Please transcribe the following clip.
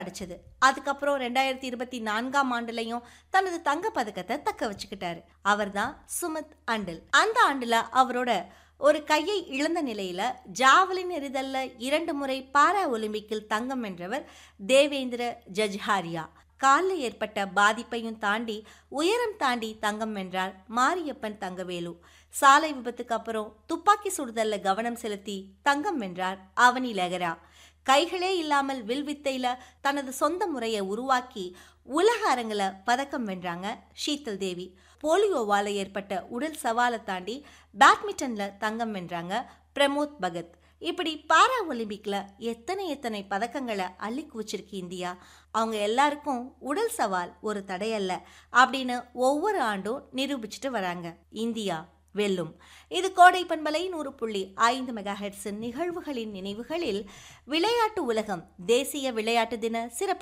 அடிச்சது அதுக்கப்புறம் ரெண்டாயிரத்தி இருபத்தி நான்காம் ஆண்டுலயும் தனது தங்க பதக்கத்தை தக்க வச்சுக்கிட்டாரு அவர்தான் சுமித் அண்டில் அந்த ஆண்டுல அவரோட ஒரு கையை இழந்த நிலையில ஜாவலின் எறிதல்ல இரண்டு முறை பாரா ஒலிம்பிக்கில் தங்கம் வென்றவர் தேவேந்திர ஜஜ்ஹாரியா காலில் ஏற்பட்ட பாதிப்பையும் தாண்டி உயரம் தாண்டி தங்கம் வென்றார் மாரியப்பன் தங்கவேலு சாலை விபத்துக்கு அப்புறம் துப்பாக்கி சுடுதல்ல கவனம் செலுத்தி தங்கம் வென்றார் அவனி லெகரா கைகளே இல்லாமல் வில்வித்தையில தனது சொந்த முறையை உருவாக்கி உலக அரங்கில் பதக்கம் வென்றாங்க ஷீத்தல் தேவி போலியோவால ஏற்பட்ட உடல் சவாலை தாண்டி பேட்மிண்டன்ல தங்கம் வென்றாங்க பிரமோத் பகத் இப்படி பாரா ஒலிம்பிக்ல எத்தனை எத்தனை பதக்கங்களை அள்ளி குவிச்சிருக்கு இந்தியா அவங்க எல்லாருக்கும் உடல் சவால் ஒரு தடையல்ல அப்படின்னு ஒவ்வொரு ஆண்டும் நிரூபிச்சுட்டு வராங்க இந்தியா வெல்லும் இது கோடை பண்பலை நூறு புள்ளி ஐந்து மெகா ஹெட்ஸின் நிகழ்வுகளின் நினைவுகளில் விளையாட்டு உலகம் தேசிய விளையாட்டு தின சிறப்பு